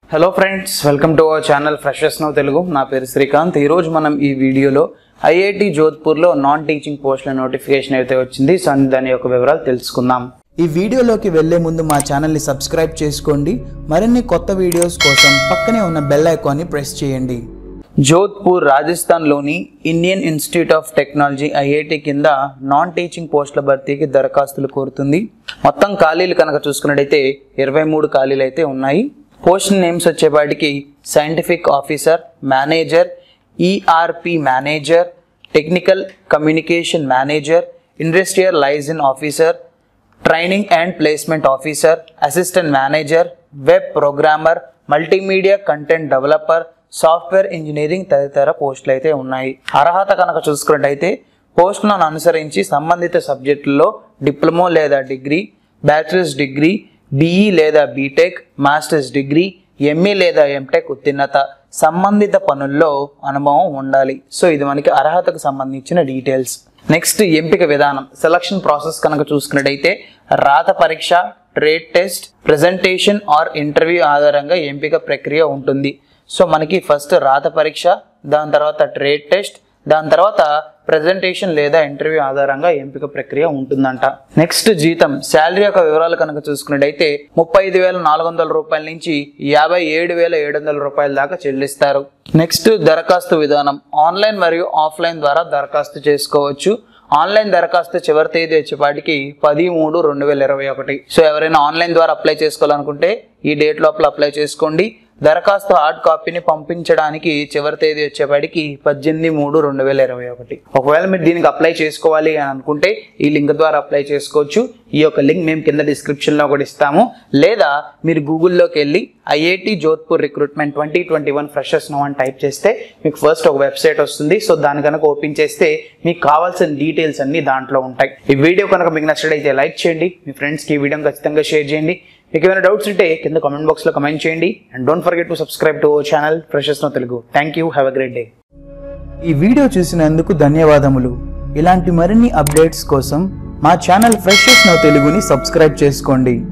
hello friends welcome to our channel freshers know Telugu నా పేరు శ్రీకాంత్ ఈరోజు మనం ఈ వీడియోలో ఐఐటి జోధ్పూర్లో నాన్ టీచింగ్ పోస్టుల నోటిఫికేషన్ అయితే వచ్చింది సో దాని యొక్క వివరాలు తెలుసుకుందాం ఈ వీడియోలోకి వెళ్లే ముందు మా ఛానల్ని సబ్స్క్రైబ్ చేసుకోండి మరిన్ని కొత్త వీడియోస్ కోసం పక్కనే ఉన్న బెల్ ఐకాన్ని ప్రెస్ చేయండి జోధ్పూర్ రాజస్థాన్లోని Indian institute of technology IIT కింద నాన్ టీచింగ్ పోస్టుల భర్తీకి దరఖాస్తులు కోరుతుంది మొత్తం ఖాళీలు కనుక చూసుకున్నట్టయితే ఇరవై మూడు ఖాళీలు అయితే ఉన్నాయి పోస్ట్ నేమ్స్ వచ్చేపాటికి scientific officer manager ERP manager technical communication manager industrial liaison officer training and placement officer assistant manager web programmer multimedia content developer software engineering తదితర పోస్టులు అయితే ఉన్నాయి అర్హత కనుక చూసుకున్నట్టయితే పోస్టులను అనుసరించి సంబంధిత సబ్జెక్టుల్లో డిప్లొమా లేదా డిగ్రీ బ్యాచిలర్స్ డిగ్రీ బీఈ లేదా బీటెక్ మాస్టర్స్ డిగ్రీ ఎంఏ లేదా ఎంటెక్ ఉత్తీర్ణత సంబంధిత పనుల్లో అనుభవం ఉండాలి సో ఇది మనకి అర్హతకు సంబంధించిన డీటెయిల్స్ నెక్స్ట్ ఎంపిక విధానం సెలక్షన్ ప్రాసెస్ కనుక చూసుకున్నట్టయితే రాత పరీక్ష trade test presentation or interview ఆధారంగా ఎంపిక ప్రక్రియ ఉంటుంది సో మనకి ఫస్ట్ రాత పరీక్ష దాని తర్వాత ట్రేడ్ టెస్ట్ దాని తర్వాత ప్రెజెంటేషన్ లేదా ఇంటర్వ్యూ ఆధారంగా ఎంపిక ప్రక్రియ ఉంటుందంట నెక్స్ట్ జీతం శాలరీ యొక్క వివరాలు కనుక చూసుకున్నట్టయితే ముప్పై ఐదు వేల నాలుగు వందల రూపాయల నుంచి యాభై ఏడు వేల ఏడు వందల రూపాయల దాకా చెల్లిస్తారు నెక్స్ట్ దరఖాస్తు విధానం ఆన్లైన్ మరియు ఆఫ్లైన్ ద్వారా దరఖాస్తు చేసుకోవచ్చు ఆన్లైన్ దరఖాస్తు చివరి తేదీ వచ్చేపాటికి పది మూడు రెండు వేల ఇరవై ఒకటి సో ఎవరైనా ఆన్లైన్ ద్వారా అప్లై చేసుకోవాలనుకుంటే ఈ డేట్ లోపల అప్లై చేసుకోండి దరఖాస్తు హార్డ్ కాపీని పంపించడానికి చివరి తేదీ వచ్చేపాటికి పద్దెనిమిది మూడు రెండు వేల ఇరవై ఒకటి ఒకవేళ మీరు దీనికి అప్లై చేసుకోవాలి అని అనుకుంటే ఈ లింక్ ద్వారా అప్లై చేసుకోవచ్చు ఈ యొక్క లింక్ మేము కింద డిస్క్రిప్షన్లో కూడా ఇస్తాము లేదా మీరు గూగుల్లోకి వెళ్ళి IIT Jodhpur recruitment twenty twenty one freshers know అని టైప్ చేస్తే మీకు ఫస్ట్ ఒక వెబ్సైట్ వస్తుంది సో దాని కనుక ఓపెన్ చేస్తే మీకు కావాల్సిన డీటెయిల్స్ అన్ని దాంట్లో ఉంటాయి ఈ వీడియో కనుక మీకు నచ్చినట్లయితే లైక్ చేయండి మీ ఫ్రెండ్స్కి ఈ వీడియోని ఖచ్చితంగా షేర్ చేయండి మీకు ఏమైనా డౌట్స్ ఉంటే కింద కామెంట్ బాక్స్లో కమెంట్ చేయండి and don't forget to subscribe to our channel freshers know Telugu thank you have a great day ఈ వీడియో చూసినందుకు ధన్యవాదములు ఇలాంటి మరిన్ని అప్డేట్స్ కోసం మా ఛానల్ ఫ్రెషర్స్ నో తెలుగుని సబ్స్క్రైబ్ చేసుకోండి